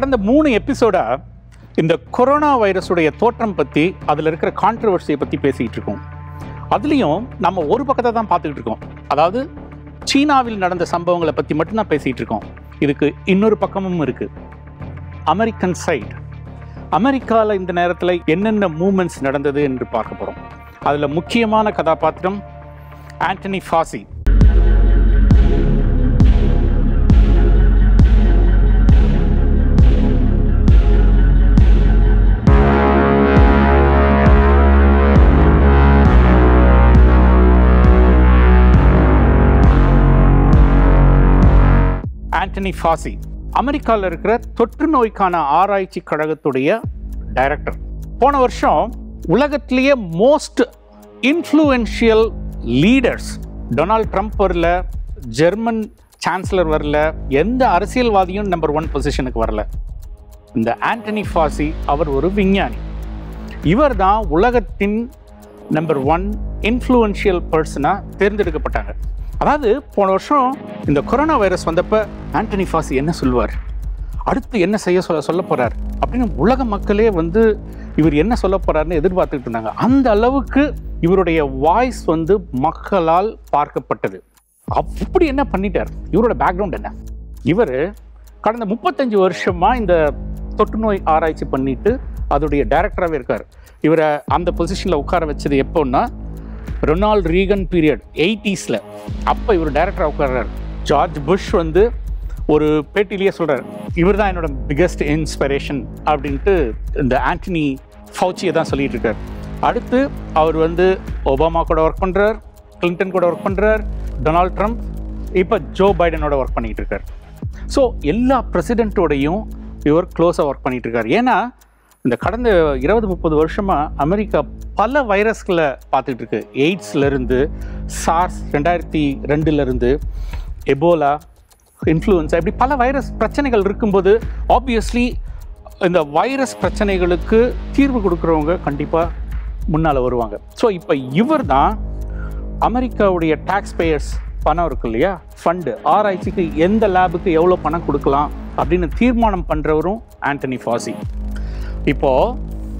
கடந்த மூணு எபிசோடா இந்த கொரோனா வைரஸுடைய தோற்றம் பற்றி அதில் இருக்கிற கான்ட்ரவர்சியை பற்றி பேசிக்கிட்டு இருக்கோம் அதுலேயும் நம்ம ஒரு பக்கத்தை தான் பார்த்துக்கிட்டு இருக்கோம் அதாவது சீனாவில் நடந்த சம்பவங்களை பற்றி மட்டும்தான் பேசிகிட்டு இருக்கோம் இதுக்கு இன்னொரு பக்கமும் இருக்குது அமெரிக்கன் சைடு அமெரிக்காவில் இந்த நேரத்தில் என்னென்ன மூமெண்ட்ஸ் நடந்தது என்று பார்க்க போகிறோம் அதில் முக்கியமான கதாபாத்திரம் ஆண்டனி ஃபாசி ஆண்டனி ஃபாசி அமெரிக்காவில் இருக்கிற தொற்று நோய்க்கான ஆராய்ச்சி கழகத்துடைய டைரக்டர் போன வருஷம் உலகத்திலேயே most influential leaders Donald Trump வரல ஜெர்மன் சான்சலர் வரல எந்த அரசியல்வாதியும் நம்பர் ஒன் பொசிஷனுக்கு வரல இந்த ஆண்டனி ஃபாசி அவர் ஒரு விஞ்ஞானி இவர் தான் உலகத்தின் நம்பர் ஒன் இன்ஃப்ளூயன்ஷியல் பர்சனாக தேர்ந்தெடுக்கப்பட்டாங்க அதாவது போன வருஷம் இந்த கொரோனா வைரஸ் வந்தப்ப ஆண்டனி ஃபாசி என்ன சொல்லுவார் அடுத்து என்ன செய்ய சொல்ல சொல்ல போறார் அப்படின்னு உலக மக்களே வந்து இவர் என்ன சொல்ல போறாருன்னு எதிர்பார்த்துட்டு இருந்தாங்க அந்த அளவுக்கு இவருடைய வாய்ஸ் வந்து மக்களால் பார்க்கப்பட்டது அப்படி என்ன பண்ணிட்டார் இவரோட பேக்ரவுண்ட் என்ன இவர் கடந்த முப்பத்தஞ்சு வருஷமா இந்த தொற்று நோய் ஆராய்ச்சி பண்ணிட்டு அதோடைய டைரக்டராகவே இருக்கார் இவரை அந்த பொசிஷனில் உட்கார வச்சது எப்போன்னா ரொனால்ட் ரீகன் பீரியட் எயிட்டிஸில் அப்போ இவர் டைரக்டராக உட்கார்றார் ஜார்ஜ் புஷ் வந்து ஒரு பேட்டிலேயே சொல்கிறார் இவர் தான் என்னோட பிக்கஸ்ட் இன்ஸ்பிரேஷன் அப்படின்ட்டு இந்த ஆண்டனி ஃபவுச்சியை தான் சொல்லிட்டு இருக்கார் அடுத்து அவர் வந்து ஒபாமா கூட ஒர்க் பண்ணுறார் கிளின்டன் கூட ஒர்க் பண்ணுறார் டொனால்ட் ட்ரம்ப் இப்போ ஜோ பைடனோட ஒர்க் பண்ணிட்டு இருக்கார் ஸோ எல்லா பிரசிடெண்ட்டோடையும் இவர் க்ளோஸாக ஒர்க் பண்ணிட்டு இருக்கார் ஏன்னா இந்த கடந்த இருபது முப்பது வருஷமாக அமெரிக்கா பல வைரஸ்களை பார்த்துட்டு இருக்கு எய்ட்ஸ்லேருந்து சார்ஸ் ரெண்டாயிரத்தி ரெண்டுலேருந்து எபோலா இன்ஃப்ளூயன்ஸா இப்படி பல வைரஸ் பிரச்சனைகள் இருக்கும்போது ஆப்வியஸ்லி இந்த வைரஸ் பிரச்சனைகளுக்கு தீர்வு கொடுக்குறவங்க கண்டிப்பாக முன்னால் வருவாங்க ஸோ இப்போ இவர் தான் அமெரிக்காவுடைய டேக்ஸ் பேயர்ஸ் பணம் இருக்கு இல்லையா ஃபண்டு ஆராய்ச்சிக்கு எந்த லேபுக்கு எவ்வளோ பணம் கொடுக்கலாம் அப்படின்னு தீர்மானம் பண்ணுறவரும் ஆண்டனி ஃபாசி இப்போது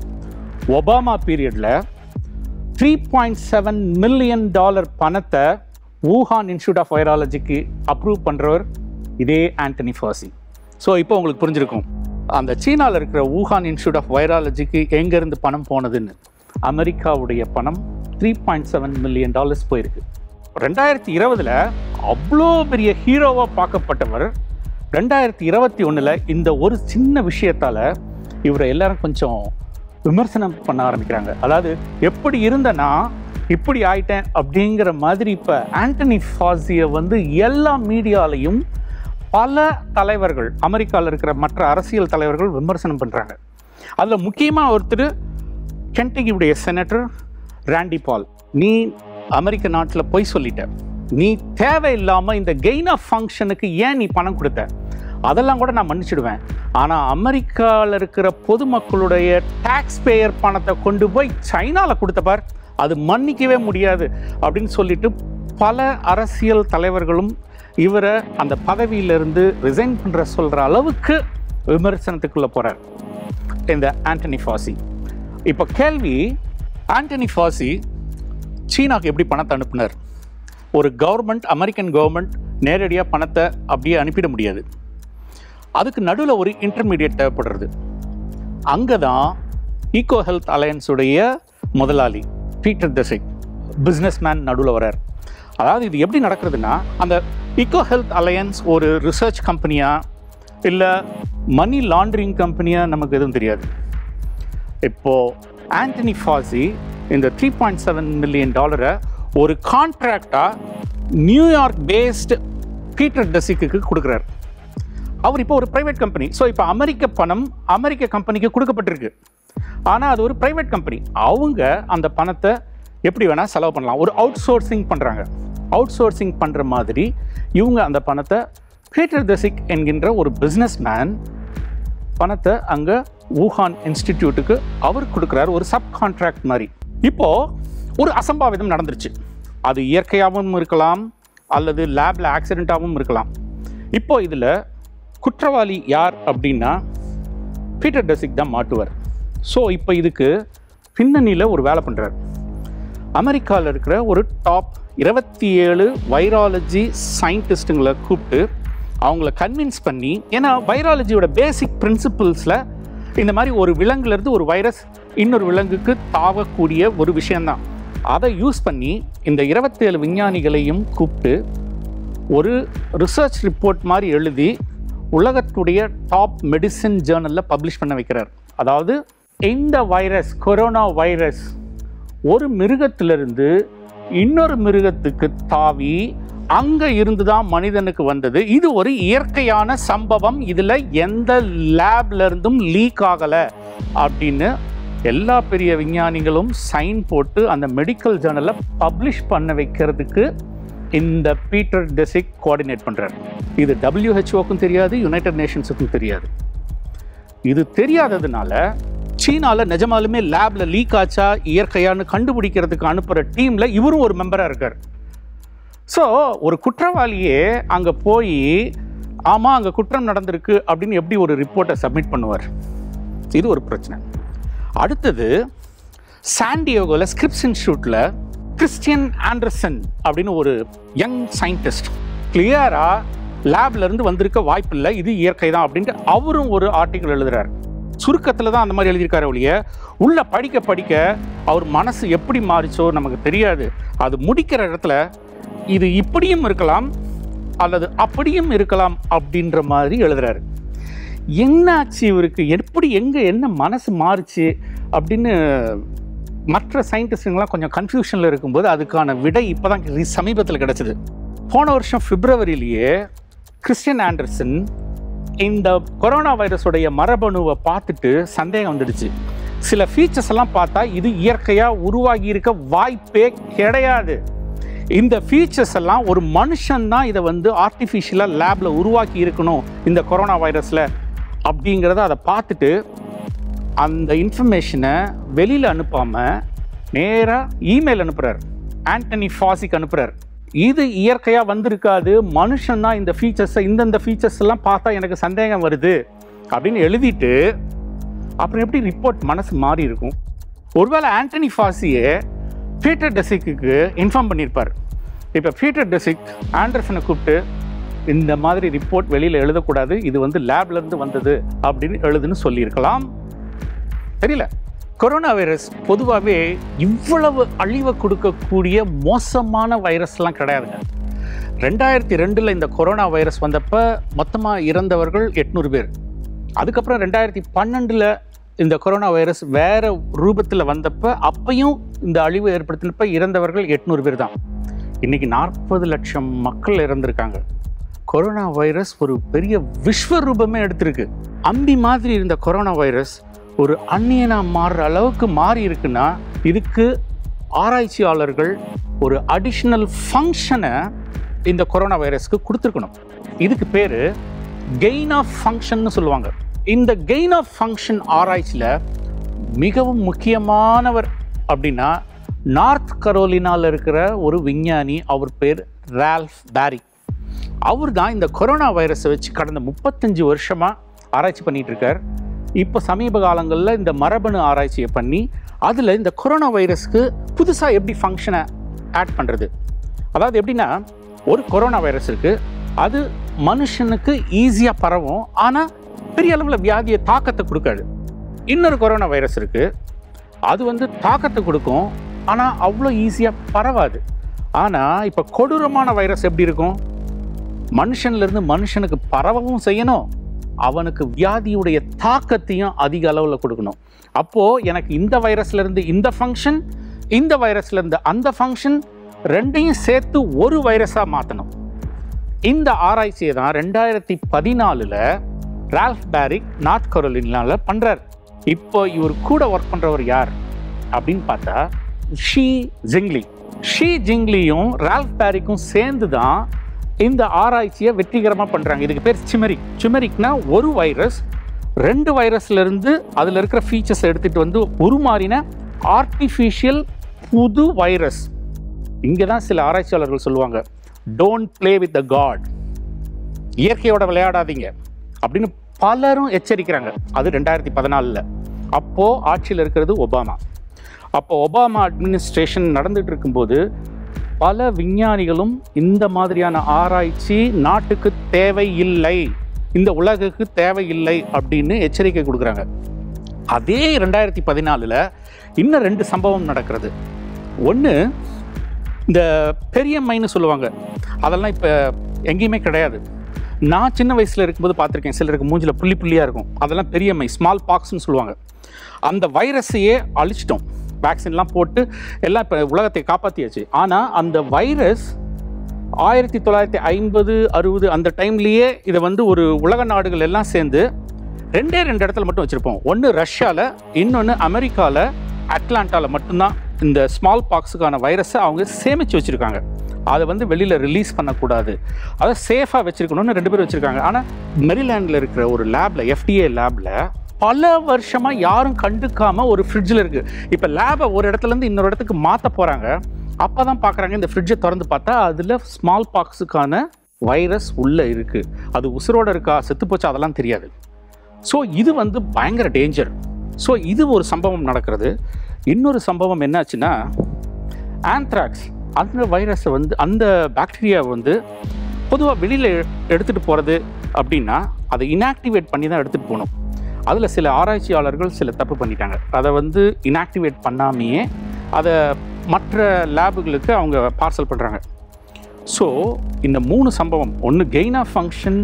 Obama period three point seven million dollar பணத்தை வூஹான் இன்ஸ்டியூட் ஆஃப் வைராலஜிக்கு அப்ரூவ் பண்ணுறவர் இதே ஆண்டனி ஃபாசி ஸோ இப்போ உங்களுக்கு புரிஞ்சிருக்கும் அந்த சீனாவில் இருக்கிற வூஹான் இன்ஸ்டியூட் ஆஃப் வைராலஜிக்கு எங்கேருந்து பணம் போனதுன்னு அமெரிக்காவுடைய பணம் three point seven million dollars போயிருக்கு ரெண்டாயிரத்தி இருபதில் அவ்வளோ பெரிய ஹீரோவாக பார்க்கப்பட்டவர் ரெண்டாயிரத்தி இருபத்தி ஒன்றில் இந்த ஒரு சின்ன விஷயத்தால் இவரை எல்லாரும் கொஞ்சம் விமர்சனம் பண்ண ஆரம்பிக்கிறாங்க அதாவது எப்படி இருந்தனா இப்படி ஆயிட்டேன் அப்படிங்கிற மாதிரி இப்போ ஆண்டனி ஃபாசியை வந்து எல்லா மீடியாலையும் பல தலைவர்கள் அமெரிக்காவில் இருக்கிற மற்ற அரசியல் தலைவர்கள் விமர்சனம் பண்ணுறாங்க அதில் முக்கியமாக ஒருத்தர் கென்டகியுடைய செனட்டர் ராண்டி பால் நீ அமெரிக்க நாட்டில் போய் சொல்லிட்ட நீ தேவையில்லாமல் இந்த கெயின் ஆஃப் ஃபங்க்ஷனுக்கு ஏன் நீ பணம் கொடுத்த அதெல்லாம் கூட நான் மன்னிச்சிடுவேன் ஆனால் அமெரிக்காவில் இருக்கிற பொதுமக்களுடைய டேக்ஸ் பேயர் பணத்தை கொண்டு போய் சைனாவில் கொடுத்த பார் அது மன்னிக்கவே முடியாது அப்படின்னு சொல்லிட்டு பல அரசியல் தலைவர்களும் இவரை அந்த பதவியிலிருந்து ரிசைன் பண்ணுற சொல்கிற அளவுக்கு விமர்சனத்துக்குள்ளே போகிறார் இந்த ஆண்டனி ஃபாசி இப்போ கேள்வி ஆண்டனி ஃபாசி சீனாக்கு எப்படி பணத்தை அனுப்புனார் ஒரு கவர்மெண்ட் அமெரிக்கன் கவர்மெண்ட் நேரடியாக பணத்தை அப்படியே அனுப்பிட முடியாது அதுக்கு நடுவில் ஒரு இன்டர்மீடியட் தேவைப்படுறது அங்கே தான் ஈகோ ஹெல்த் அலையன்ஸுடைய முதலாளி பீட்டர் தசிக் பிஸ்னஸ் மேன் நடுவில் வரார் அதாவது இது எப்படி நடக்கிறதுனா அந்த ஈகோ ஹெல்த் அலையன்ஸ் ஒரு ரிசர்ச் கம்பெனியா இல்லை மணி லாண்ட்ரிங் கம்பெனியா நமக்கு எதுவும் தெரியாது இப்போது ஆண்டனி ஃபாசி இந்த த்ரீ பாயிண்ட் செவன் மில்லியன் டாலரை ஒரு கான்ட்ராக்டாக நியூயார்க் பேஸ்டு பீட்டர் டெசிக்கு கொடுக்குறாரு அவர் இப்போ ஒரு ப்ரைவேட் கம்பெனி ஸோ இப்போ அமெரிக்க பணம் அமெரிக்க கம்பெனிக்கு கொடுக்கப்பட்டிருக்கு ஆனால் அது ஒரு ப்ரைவேட் கம்பெனி அவங்க அந்த பணத்தை எப்படி வேணால் செலவு பண்ணலாம் ஒரு அவுட் சோர்சிங் பண்ணுறாங்க அவுட் சோர்சிங் பண்ணுற மாதிரி இவங்க அந்த பணத்தை பீட்டர் தசிக் என்கின்ற ஒரு பிஸ்னஸ் மேன் பணத்தை அங்கே வூஹான் இன்ஸ்டிடியூட்டுக்கு அவர் கொடுக்குறாரு ஒரு சப் கான்ட்ராக்ட் மாதிரி இப்போ ஒரு அசம்பாவிதம் நடந்துருச்சு அது இயற்கையாகவும் இருக்கலாம் அல்லது லேப்ல ஆக்சிடென்ட்டாகவும் இருக்கலாம் இப்போ இதில் குற்றவாளி யார் அப்படின்னா பீட்டர் டெசிக் தான் மாட்டுவார் ஸோ இப்போ இதுக்கு பின்னணியில் ஒரு வேலை பண்ணுறாரு அமெரிக்காவில் இருக்கிற ஒரு டாப் இருபத்தி ஏழு வைராலஜி சயின்டிஸ்ட்டுங்களை கூப்பிட்டு அவங்கள கன்வின்ஸ் பண்ணி ஏன்னா வைராலஜியோட பேசிக் பிரின்சிபிள்ஸில் இந்த மாதிரி ஒரு விலங்குலேருந்து ஒரு வைரஸ் இன்னொரு விலங்குக்கு தாவக்கூடிய ஒரு விஷயந்தான் அதை யூஸ் பண்ணி இந்த இருபத்தேழு விஞ்ஞானிகளையும் கூப்பிட்டு ஒரு ரிசர்ச் ரிப்போர்ட் மாதிரி எழுதி உலகத்துடைய டாப் மெடிசின் ஜேர்னலில் பப்ளிஷ் பண்ண வைக்கிறார் அதாவது இந்த வைரஸ் கொரோனா வைரஸ் ஒரு மிருகத்திலிருந்து இன்னொரு மிருகத்துக்கு தாவி அங்க இருந்து தான் மனிதனுக்கு வந்தது இது ஒரு இயற்கையான சம்பவம் இதுல எந்த லேப்ல இருந்தும் லீக் ஆகல அப்படின்னு எல்லா பெரிய விஞ்ஞானிகளும் சைன் போட்டு அந்த மெடிக்கல் ஜேர்னலை பப்ளிஷ் பண்ண வைக்கிறதுக்கு இந்த பீட்டர் டெசிக் கோஆர்டினேட் பண்றாரு இது டபிள்யூஹெச்ஓக்கும் தெரியாது யுனைடெட் நேஷன்ஸுக்கும் தெரியாது இது தெரியாததுனால சீனால நிஜமாலுமே லேப்ல லீக் ஆச்சா இயற்கையான்னு கண்டுபிடிக்கிறதுக்கு அனுப்புற டீம்ல இவரும் ஒரு மெம்பரா இருக்கார் ஸோ ஒரு குற்றவாளியே அங்க போய் ஆமா அங்க குற்றம் நடந்திருக்கு அப்படின்னு எப்படி ஒரு ரிப்போர்ட்டை சப்மிட் பண்ணுவார் இது ஒரு பிரச்சனை அடுத்தது சாண்டியோகோவில் ஸ்கிரிப்ஸ் இன்ஸ்டியூட்டில் கிறிஸ்டியன் ஆண்டர்சன் அப்படின்னு ஒரு யங் சயின்டிஸ்ட் கிளியரா லேப்ல இருந்து வந்திருக்க வாய்ப்பில்லை இது இயற்கை தான் அப்படின்ட்டு அவரும் ஒரு ஆர்டிக்கல் எழுதுறாரு சுருக்கத்தில் தான் அந்த மாதிரி எழுதியிருக்காரு ஒழிய உள்ள படிக்க படிக்க அவர் மனசு எப்படி மாறிச்சோ நமக்கு தெரியாது அது முடிக்கிற இடத்துல இது இப்படியும் இருக்கலாம் அல்லது அப்படியும் இருக்கலாம் அப்படின்ற மாதிரி எழுதுறாரு என்னாச்சு இவருக்கு எப்படி எங்கே என்ன மனசு மாறுச்சு அப்படின்னு மற்ற சயின்டிஸ்டுங்களாம் கொஞ்சம் கன்ஃபியூஷனில் இருக்கும்போது அதுக்கான விடை இப்போ தான் சமீபத்தில் கிடச்சிது போன வருஷம் பிப்ரவரியிலேயே கிறிஸ்டியன் ஆண்டர்சன் இந்த கொரோனா வைரஸுடைய மரபணுவை பார்த்துட்டு சந்தேகம் வந்துடுச்சு சில ஃபீச்சர்ஸ் எல்லாம் பார்த்தா இது இயற்கையாக உருவாகி இருக்க வாய்ப்பே கிடையாது இந்த ஃபீச்சர்ஸ் எல்லாம் ஒரு மனுஷன் தான் இதை வந்து ஆர்டிஃபிஷியலாக லேபில் உருவாக்கி இருக்கணும் இந்த கொரோனா வைரஸில் அப்படிங்கிறத அதை பார்த்துட்டு அந்த இன்ஃபர்மேஷனை வெளியில் அனுப்பாமல் நேராக இமெயில் அனுப்புகிறார் ஆண்டனி ஃபாசிக் அனுப்புகிறார் இது இயற்கையாக வந்திருக்காது மனுஷன் தான் இந்த ஃபீச்சர்ஸை இந்தந்த ஃபீச்சர்ஸ் எல்லாம் பார்த்தா எனக்கு சந்தேகம் வருது அப்படின்னு எழுதிட்டு அப்புறம் எப்படி ரிப்போர்ட் மனசு மாறி இருக்கும் ஒருவேளை ஆண்டனி ஃபாசியே பீட்டர் டெசிக்கு இன்ஃபார்ம் பண்ணியிருப்பார் இப்போ பீட்டர் டெசிக் ஆண்டர்சனை கூப்பிட்டு இந்த மாதிரி ரிப்போர்ட் வெளியில் எழுதக்கூடாது இது வந்து லேப்லேருந்து வந்தது அப்படின்னு எழுதுன்னு சொல்லியிருக்கலாம் தெரியல கொரோனா வைரஸ் பொதுவாகவே இவ்வளவு அழிவை கொடுக்கக்கூடிய மோசமான வைரஸ்லாம் கிடையாதுங்க ரெண்டாயிரத்தி ரெண்டில் இந்த கொரோனா வைரஸ் வந்தப்போ மொத்தமாக இறந்தவர்கள் எட்நூறு பேர் அதுக்கப்புறம் ரெண்டாயிரத்தி பன்னெண்டில் இந்த கொரோனா வைரஸ் வேற ரூபத்தில் வந்தப்போ அப்பையும் இந்த அழிவு ஏற்படுத்தினப்ப இறந்தவர்கள் எட்நூறு பேர் தான் இன்னைக்கு நாற்பது லட்சம் மக்கள் இறந்திருக்காங்க கொரோனா வைரஸ் ஒரு பெரிய விஸ்வரூபமே எடுத்திருக்கு அம்பி மாதிரி இருந்த கொரோனா வைரஸ் ஒரு அந்நியனா மாறுற அளவுக்கு மாறி இருக்குன்னா இதுக்கு ஆராய்ச்சியாளர்கள் ஒரு அடிஷ்னல் ஃபங்க்ஷனை இந்த கொரோனா வைரஸ்க்கு கொடுத்துருக்கணும் இதுக்கு பேர் கெயின் ஆஃப் ஃபங்க்ஷன்னு சொல்லுவாங்க இந்த கெயின் ஆஃப் ஃபங்க்ஷன் ஆராய்ச்சியில் மிகவும் முக்கியமானவர் அப்படின்னா நார்த் கரோலினாவில் இருக்கிற ஒரு விஞ்ஞானி அவர் பேர் ரால்ஃப் பேரி அவர் தான் இந்த கொரோனா வைரஸை வச்சு கடந்த முப்பத்தஞ்சு வருஷமாக ஆராய்ச்சி பண்ணிட்டு இருக்கார் இப்போ சமீப காலங்களில் இந்த மரபணு ஆராய்ச்சியை பண்ணி அதில் இந்த கொரோனா வைரஸ்க்கு புதுசாக எப்படி ஃபங்க்ஷனை ஆட் பண்ணுறது அதாவது எப்படின்னா ஒரு கொரோனா வைரஸ் இருக்குது அது மனுஷனுக்கு ஈஸியாக பரவும் ஆனால் பெரிய அளவில் வியாதியை தாக்கத்தை கொடுக்காது இன்னொரு கொரோனா வைரஸ் இருக்குது அது வந்து தாக்கத்தை கொடுக்கும் ஆனால் அவ்வளோ ஈஸியாக பரவாது ஆனால் இப்போ கொடூரமான வைரஸ் எப்படி இருக்கும் மனுஷன்லேருந்து மனுஷனுக்கு பரவவும் செய்யணும் அவனுக்கு வியாதியுடைய தாக்கத்தையும் அதிக அளவில் கொடுக்கணும் அப்போது எனக்கு இந்த வைரஸ்லேருந்து இந்த ஃபங்க்ஷன் இந்த வைரஸ்லேருந்து அந்த ஃபங்க்ஷன் ரெண்டையும் சேர்த்து ஒரு வைரஸாக மாற்றணும் இந்த ஆராய்ச்சியை தான் ரெண்டாயிரத்தி பதினாலில் ரால்ஃப் பேரிக் நார்த் கரோலினாவில் பண்ணுறார் இப்போ இவர் கூட ஒர்க் பண்ணுறவர் யார் அப்படின்னு பார்த்தா ஷீ ஜிங்லி ஷீ ஜிங்லியும் ரால்ஃப் பேரிக்கும் சேர்ந்து தான் இந்த ஆராய்ச்சியை வெற்றிகரமாக பண்ணுறாங்க இதுக்கு பேர் சிமெரிக் சிமெரிக்னா ஒரு வைரஸ் ரெண்டு வைரஸ்லேருந்து அதில் இருக்கிற ஃபீச்சர்ஸ் எடுத்துகிட்டு வந்து உருமாறின ஆர்டிஃபிஷியல் புது வைரஸ் இங்கே தான் சில ஆராய்ச்சியாளர்கள் சொல்லுவாங்க don't play with the God இயற்கையோட விளையாடாதீங்க அப்படின்னு பலரும் எச்சரிக்கிறாங்க அது ரெண்டாயிரத்தி பதினாலில் அப்போது ஆட்சியில் இருக்கிறது ஒபாமா அப்போ ஒபாமா அட்மினிஸ்ட்ரேஷன் நடந்துட்டு இருக்கும்போது பல விஞ்ஞானிகளும் இந்த மாதிரியான ஆராய்ச்சி நாட்டுக்கு தேவையில்லை இந்த உலகுக்கு தேவையில்லை அப்படின்னு எச்சரிக்கை கொடுக்குறாங்க அதே ரெண்டாயிரத்தி பதினாலில் இன்னும் ரெண்டு சம்பவம் நடக்கிறது ஒன்று இந்த பெரியம்மைன்னு சொல்லுவாங்க அதெல்லாம் இப்போ எங்கேயுமே கிடையாது நான் சின்ன வயசில் இருக்கும்போது பார்த்துருக்கேன் சிலருக்கு மூஞ்சில் புள்ளி புள்ளியாக இருக்கும் அதெல்லாம் பெரியம்மை ஸ்மால் பாக்ஸ்னு சொல்லுவாங்க அந்த வைரஸையே அழிச்சிட்டோம் வேக்சின்லாம் போட்டு எல்லாம் இப்போ உலகத்தை காப்பாற்றியாச்சு ஆனால் அந்த வைரஸ் ஆயிரத்தி தொள்ளாயிரத்தி ஐம்பது அறுபது அந்த டைம்லேயே இதை வந்து ஒரு உலக நாடுகள் எல்லாம் சேர்ந்து ரெண்டே ரெண்டு இடத்துல மட்டும் வச்சுருப்போம் ஒன்று ரஷ்யாவில் இன்னொன்று அமெரிக்காவில் அட்லாண்டாவில் மட்டும்தான் இந்த ஸ்மால் பாக்ஸுக்கான வைரஸை அவங்க சேமித்து வச்சுருக்காங்க அதை வந்து வெளியில் ரிலீஸ் பண்ணக்கூடாது அதை சேஃபாக வச்சுருக்கணும்னு ரெண்டு பேரும் வச்சுருக்காங்க ஆனால் மெரிலேண்டில் இருக்கிற ஒரு லேபில் எஃப்டிஏ லேபில் பல வருஷமாக யாரும் கண்டுக்காம ஒரு ஃப்ரிட்ஜில் இருக்குது இப்போ லேபை ஒரு இடத்துலேருந்து இன்னொரு இடத்துக்கு மாற்ற போகிறாங்க அப்போ தான் பார்க்குறாங்க இந்த ஃப்ரிட்ஜை திறந்து பார்த்தா அதில் ஸ்மால் பாக்ஸுக்கான வைரஸ் உள்ளே இருக்குது அது உசுரோடு இருக்கா செத்து போச்சா அதெல்லாம் தெரியாது ஸோ இது வந்து பயங்கர டேஞ்சர் ஸோ இது ஒரு சம்பவம் நடக்கிறது இன்னொரு சம்பவம் என்னாச்சுன்னா ஆந்த்ராக்ஸ் அந்த வைரஸை வந்து அந்த பாக்டீரியா வந்து பொதுவாக வெளியில் எடுத்துகிட்டு போகிறது அப்படின்னா அதை இன்ஆக்டிவேட் பண்ணி தான் எடுத்துகிட்டு போகணும் அதில் சில ஆராய்ச்சியாளர்கள் சில தப்பு பண்ணிட்டாங்க அதை வந்து இன்ஆக்டிவேட் பண்ணாமையே அதை மற்ற லேபுகளுக்கு அவங்க பார்சல் பண்ணுறாங்க ஸோ இந்த மூணு சம்பவம் ஒன்று கெயின் ஆஃப் ஃபங்க்ஷன்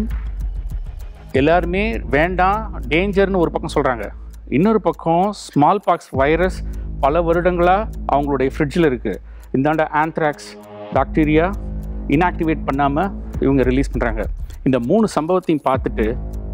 எல்லாருமே வேண்டாம் டேஞ்சர்னு ஒரு பக்கம் சொல்கிறாங்க இன்னொரு பக்கம் ஸ்மால் பாக்ஸ் வைரஸ் பல வருடங்களாக அவங்களுடைய ஃப்ரிட்ஜில் இருக்குது இந்தாண்ட ஆந்த்ராக்ஸ் பாக்டீரியா இன்ஆக்டிவேட் பண்ணாமல் இவங்க ரிலீஸ் பண்ணுறாங்க இந்த மூணு சம்பவத்தையும் பார்த்துட்டு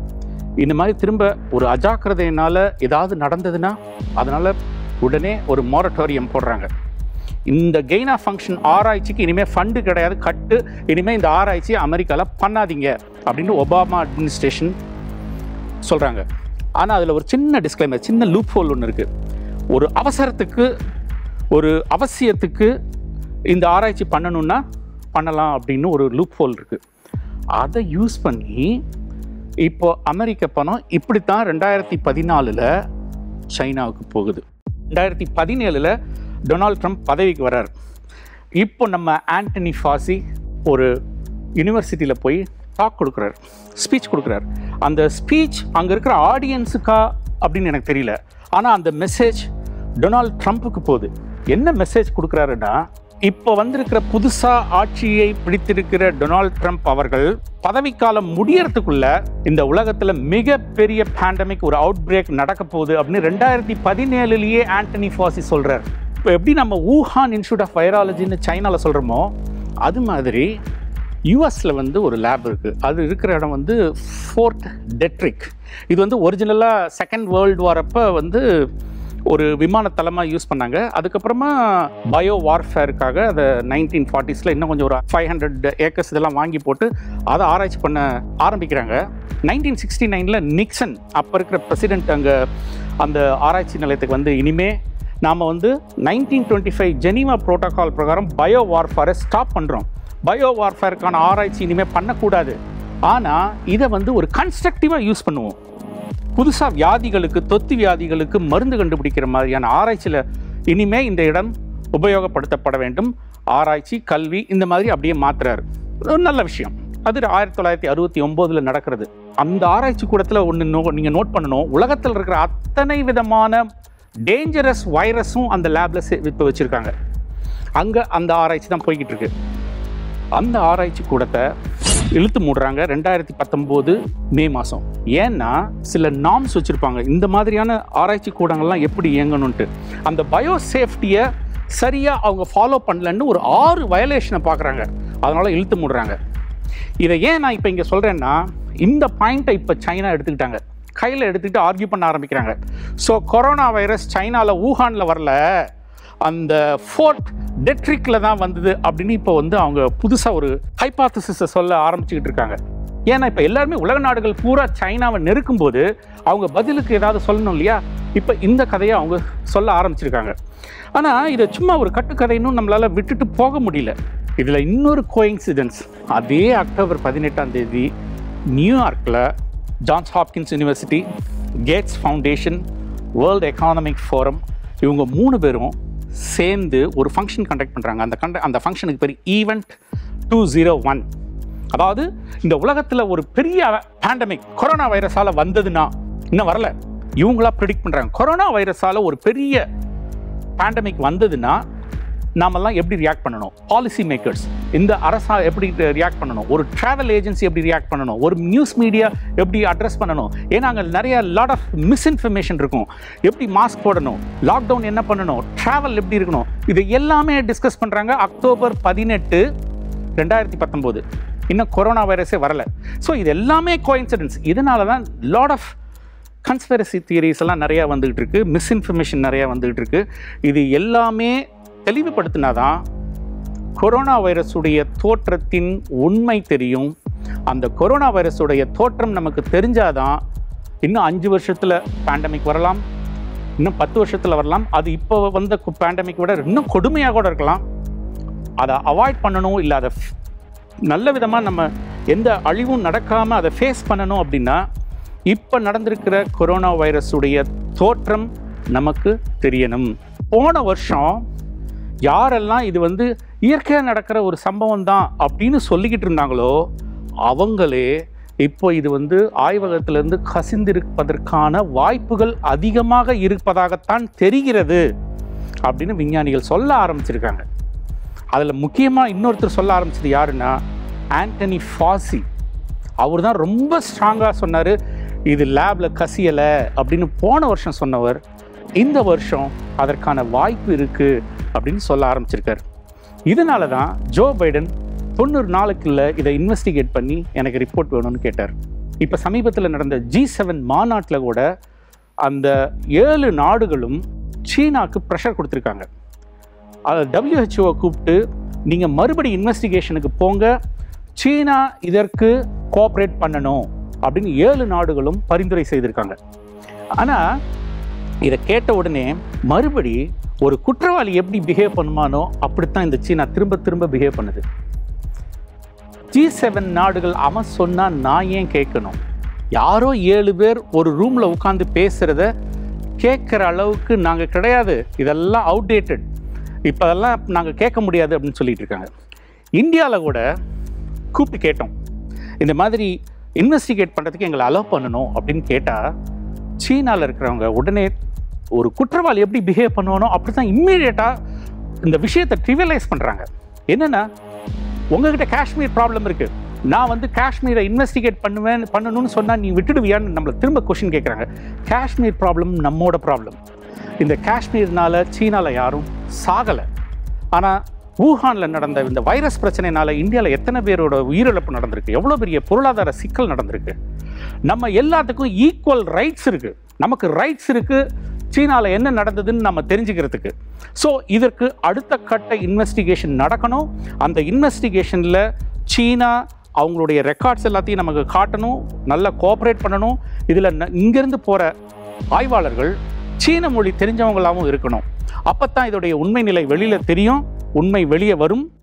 இந்த மாதிரி திரும்ப ஒரு அஜாக்கிரதையினால் ஏதாவது நடந்ததுன்னா அதனால் உடனே ஒரு மொரட்டோரியம் போடுறாங்க இந்த கெயின் ஆஃப் ஃபங்க்ஷன் ஆராய்ச்சிக்கு இனிமேல் ஃபண்டு கிடையாது கட்டு இனிமேல் இந்த ஆராய்ச்சி அமெரிக்காவில் பண்ணாதீங்க அப்படின்னு ஒபாமா அட்மினிஸ்ட்ரேஷன் சொல்கிறாங்க ஆனால் அதில் ஒரு சின்ன டிஸ்க்ளைமர் சின்ன லூப் ஹோல் ஒன்று இருக்குது ஒரு அவசரத்துக்கு ஒரு அவசியத்துக்கு இந்த ஆராய்ச்சி பண்ணணும்னா பண்ணலாம் அப்படின்னு ஒரு லூப் ஹோல் இருக்குது அதை யூஸ் பண்ணி இப்போ அமெரிக்க பணம் இப்படித்தான் ரெண்டாயிரத்தி பதினாலில் சைனாவுக்கு போகுது ரெண்டாயிரத்தி பதினேழில் டொனால்ட் ட்ரம்ப் பதவிக்கு வர்றார் இப்போ நம்ம ஆண்டனி ஃபாசி ஒரு யூனிவர்சிட்டியில் போய் டாக் கொடுக்குறாரு ஸ்பீச் கொடுக்குறாரு அந்த ஸ்பீச் அங்கே இருக்கிற ஆடியன்ஸுக்கா அப்படின்னு எனக்கு தெரியல ஆனால் அந்த மெசேஜ் டொனால்ட் ட்ரம்ப்புக்கு போகுது என்ன மெசேஜ் கொடுக்குறாருன்னா இப்போ வந்திருக்கிற புதுசா ஆட்சியை பிடித்திருக்கிற டொனால்ட் ட்ரம்ப் அவர்கள் பதவிக்காலம் முடியறதுக்குள்ள இந்த உலகத்துல மிகப்பெரிய பேண்டமிக் ஒரு அவுட் பிரேக் நடக்க போகுது அப்படின்னு ரெண்டாயிரத்தி பதினேழுலயே ஆண்டனி ஃபாசி சொல்றார் இப்போ எப்படி நம்ம ஊஹான் இன்ஸ்டியூட் ஆஃப் வைராலஜின்னு சைனால சொல்றோமோ அது மாதிரி யூஎஸில் வந்து ஒரு லேப் இருக்குது அது இருக்கிற இடம் வந்து ஃபோர்ட் டெட்ரிக் இது வந்து ஒரிஜினலாக செகண்ட் வேர்ல்டு வார் அப்போ வந்து ஒரு விமானத்தளமாக யூஸ் பண்ணாங்க அதுக்கப்புறமா பயோ வார்ஃபேருக்காக அதை நைன்டீன் ஃபார்ட்டிஸில் இன்னும் கொஞ்சம் ஒரு ஃபைவ் ஹண்ட்ரட் ஏக்கர்ஸ் இதெல்லாம் வாங்கி போட்டு அதை ஆராய்ச்சி பண்ண ஆரம்பிக்கிறாங்க நைன்டீன் சிக்ஸ்டி நைனில் நிக்சன் அப்போ இருக்கிற பிரசிடென்ட் அங்கே அந்த ஆராய்ச்சி நிலையத்துக்கு வந்து இனிமே நாம் வந்து nineteen twenty five Geneva protocol பிரகாரம் பயோ வார்ஃபேரை ஸ்டாப் பண்ணுறோம் பயோ வார்ஃபேருக்கான ஆராய்ச்சி இனிமேல் பண்ணக்கூடாது ஆனால் இதை வந்து ஒரு கன்ஸ்ட்ரக்டிவாக யூஸ் பண்ணுவோம் புதுசாக வியாதிகளுக்கு தொத்து வியாதிகளுக்கு மருந்து கண்டுபிடிக்கிற மாதிரியான ஆராய்ச்சியில் இனிமே இந்த இடம் உபயோகப்படுத்தப்பட வேண்டும் ஆராய்ச்சி கல்வி இந்த மாதிரி அப்படியே மாத்துறாரு ஒரு நல்ல விஷயம் அது ஆயிரத்தி தொள்ளாயிரத்தி அறுபத்தி ஒம்போதில் நடக்கிறது அந்த ஆராய்ச்சி கூடத்தில் ஒன்று நோ நீங்கள் நோட் பண்ணணும் உலகத்தில் இருக்கிற அத்தனை விதமான டேஞ்சரஸ் வைரஸும் அந்த லேபில் இப்போ வச்சுருக்காங்க அங்கே அந்த ஆராய்ச்சி தான் போய்கிட்டு இருக்கு அந்த ஆராய்ச்சி கூடத்தை இழுத்து மூடுறாங்க ரெண்டாயிரத்தி பத்தொம்போது மே மாதம் ஏன்னா சில நாம்ஸ் வச்சுருப்பாங்க இந்த மாதிரியான ஆராய்ச்சி கூடங்கள்லாம் எப்படி இயங்கணுன்ட்டு அந்த பயோ சேஃப்டியை சரியாக அவங்க ஃபாலோ பண்ணலன்னு ஒரு ஆறு வயலேஷனை பார்க்குறாங்க அதனால் இழுத்து மூடுறாங்க இதை ஏன் நான் இப்போ இங்கே சொல்கிறேன்னா இந்த பாயிண்ட்டை இப்போ சைனா எடுத்துக்கிட்டாங்க கையில் எடுத்துக்கிட்டு ஆர்கியூ பண்ண ஆரம்பிக்கிறாங்க ஸோ கொரோனா வைரஸ் சைனாவில் ஊஹானில் வரல அந்த ஃபோர்ட் டெட்ரிக்கில் தான் வந்தது அப்படின்னு இப்போ வந்து அவங்க புதுசாக ஒரு ஹைபாத்தசிஸை சொல்ல ஆரம்பிச்சுக்கிட்டு இருக்காங்க ஏன்னா இப்போ எல்லாருமே உலக நாடுகள் பூரா சைனாவை நெருக்கும்போது அவங்க பதிலுக்கு ஏதாவது சொல்லணும் இல்லையா இப்போ இந்த கதையை அவங்க சொல்ல ஆரம்பிச்சிருக்காங்க ஆனால் இதை சும்மா ஒரு கட்டுக்கதைன்னு நம்மளால் விட்டுட்டு போக முடியல இதில் இன்னொரு கோயின்சிடென்ஸ் அதே அக்டோபர் பதினெட்டாம் தேதி நியூயார்க்கில் Johns Hopkins university Gates foundation world economic forum இவங்க மூணு பேரும் சேர்ந்து ஒரு ஃபங்க்ஷன் கண்டக்ட் பண்ணுறாங்க அந்த கண்ட அந்த ஃபங்க்ஷனுக்கு பேர் ஈவெண்ட் டூ ஜீரோ ஒன் அதாவது இந்த உலகத்தில் ஒரு பெரிய பேண்டமிக் கொரோனா வைரஸால் வந்ததுன்னா இன்னும் வரல இவங்களா ப்ரிடிக்ட் பண்ணுறாங்க கொரோனா வைரஸால் ஒரு பெரிய பேண்டமிக் வந்ததுன்னா நாமெல்லாம் எப்படி ரியாக்ட் பண்ணணும் பாலிசி மேக்கர்ஸ் இந்த அரசா எப்படி ரியாக்ட் பண்ணணும் ஒரு ட்ராவல் ஏஜென்சி எப்படி ரியாக்ட் பண்ணணும் ஒரு நியூஸ் மீடியா எப்படி அட்ரஸ் பண்ணணும் ஏன்னா அங்கே நிறைய லாட் ஆஃப் மிஸ்இன்ஃபர்மேஷன் இருக்கும் எப்படி மாஸ்க் போடணும் லாக்டவுன் என்ன பண்ணணும் ட்ராவல் எப்படி இருக்கணும் இது எல்லாமே டிஸ்கஸ் பண்ணுறாங்க அக்டோபர் பதினெட்டு ரெண்டாயிரத்தி பத்தொம்போது இன்னும் கொரோனா வைரஸே வரல ஸோ இது எல்லாமே கோயின்சிடென்ஸ் இதனால தான் லாட் ஆஃப் கன்ஸ்பெரசி தியரிஸ் எல்லாம் நிறையா வந்துகிட்டு இருக்கு மிஸ்இன்ஃபர்மேஷன் நிறையா வந்துகிட்டு இருக்கு இது எல்லாமே தெளிவுபடுத்தினாதான் கொரோனா வைரஸுடைய தோற்றத்தின் உண்மை தெரியும் அந்த கொரோனா வைரஸுடைய தோற்றம் நமக்கு தெரிஞ்சாதான் இன்னும் அஞ்சு வருஷத்தில் பேண்டமிக் வரலாம் இன்னும் பத்து வருஷத்தில் வரலாம் அது இப்போ வந்த பேண்டமிக் விட இன்னும் கொடுமையாக கூட இருக்கலாம் அதை அவாய்ட் பண்ணணும் இல்லை அதை f- நல்ல விதமாக நம்ம எந்த அழிவும் நடக்காமல் அதை ஃபேஸ் பண்ணணும் அப்படின்னா இப்போ நடந்திருக்கிற கொரோனா வைரஸுடைய தோற்றம் நமக்கு தெரியணும் போன வருஷம் யாரெல்லாம் இது வந்து இயற்கையாக நடக்கிற ஒரு சம்பவம் தான் அப்படின்னு சொல்லிக்கிட்டு இருந்தாங்களோ அவங்களே இப்போ இது வந்து ஆய்வகத்திலிருந்து கசிந்திருப்பதற்கான வாய்ப்புகள் அதிகமாக இருப்பதாகத்தான் தெரிகிறது அப்படின்னு விஞ்ஞானிகள் சொல்ல ஆரம்பிச்சிருக்காங்க அதில் முக்கியமாக இன்னொருத்தர் சொல்ல ஆரம்பிச்சது யாருன்னா ஆண்டனி ஃபாசி அவர் தான் ரொம்ப ஸ்ட்ராங்காக சொன்னார் இது லேபில் கசியலை அப்படின்னு போன வருஷம் சொன்னவர் இந்த வருஷம் அதற்கான வாய்ப்பு இருக்குது அப்படின்னு சொல்ல ஆரம்பிச்சிருக்காரு இதனால தான் ஜோ பைடன் தொண்ணூறு நாளுக்குள்ள இதை இன்வெஸ்டிகேட் பண்ணி எனக்கு ரிப்போர்ட் வேணும்னு கேட்டார் இப்போ சமீபத்தில் நடந்த ஜி செவன் மாநாட்டில் கூட அந்த ஏழு நாடுகளும் சீனாக்கு ப்ரெஷர் கொடுத்துருக்காங்க அதை டபிள்யூஹெச்ஓவை கூப்பிட்டு நீங்கள் மறுபடி இன்வெஸ்டிகேஷனுக்கு போங்க சீனா இதற்கு கோஆப்ரேட் பண்ணணும் அப்படின்னு ஏழு நாடுகளும் பரிந்துரை செய்திருக்காங்க ஆனால் இதை கேட்ட உடனே மறுபடி ஒரு குற்றவாளி எப்படி பிஹேவ் பண்ணுமானோ அப்படித்தான் இந்த சீனா திரும்ப திரும்ப பிஹேவ் பண்ணுது ஜி செவன் நாடுகள் அவன் சொன்னா நான் ஏன் கேட்கணும் யாரோ ஏழு பேர் ஒரு ரூம்ல உட்காந்து பேசுறத கேட்குற அளவுக்கு நாங்கள் கிடையாது இதெல்லாம் அவுடேட்டட் இப்போ அதெல்லாம் நாங்கள் கேட்க முடியாது அப்படின்னு சொல்லிட்டு இருக்காங்க இந்தியாவில் கூட கூப்பிட்டு கேட்டோம் இந்த மாதிரி இன்வெஸ்டிகேட் பண்ணுறதுக்கு எங்களை அலோவ் பண்ணணும் அப்படின்னு கேட்டால் சீனாவில் இருக்கிறவங்க உடனே ஒரு குற்றவாளி எப்படி பிஹேவ் பண்ணுவானோ அப்படி தான் இம்மீடியட்டாக இந்த விஷயத்தை ட்ரிவலைஸ் பண்ணுறாங்க என்னென்னா உங்ககிட்ட காஷ்மீர் ப்ராப்ளம் இருக்கு நான் வந்து காஷ்மீரை இன்வெஸ்டிகேட் பண்ணுவேன் பண்ணணும்னு சொன்னால் நீ விட்டுடுவியான்னு நம்மளை திரும்ப கொஷின் கேட்குறாங்க காஷ்மீர் ப்ராப்ளம் நம்மோட ப்ராப்ளம் இந்த காஷ்மீர்னால சீனாவில் யாரும் சாகலை ஆனால் வூஹானில் நடந்த இந்த வைரஸ் பிரச்சனைனால இந்தியாவில் எத்தனை பேரோட உயிரிழப்பு நடந்திருக்கு எவ்வளோ பெரிய பொருளாதார சிக்கல் நடந்திருக்கு நம்ம எல்லாத்துக்கும் ஈக்குவல் ரைட்ஸ் இருக்குது நமக்கு ரைட்ஸ் இருக்குது சீனாவில் என்ன நடந்ததுன்னு நம்ம தெரிஞ்சுக்கிறதுக்கு ஸோ இதற்கு அடுத்த கட்ட இன்வெஸ்டிகேஷன் நடக்கணும் அந்த இன்வெஸ்டிகேஷனில் சீனா அவங்களுடைய ரெக்கார்ட்ஸ் எல்லாத்தையும் நமக்கு காட்டணும் நல்லா கோஆப்ரேட் பண்ணணும் இதில் இங்கேருந்து போகிற ஆய்வாளர்கள் சீன மொழி தெரிஞ்சவங்களாகவும் இருக்கணும் அப்போ தான் இதோடைய உண்மை நிலை வெளியில் தெரியும் உண்மை வெளியே வரும்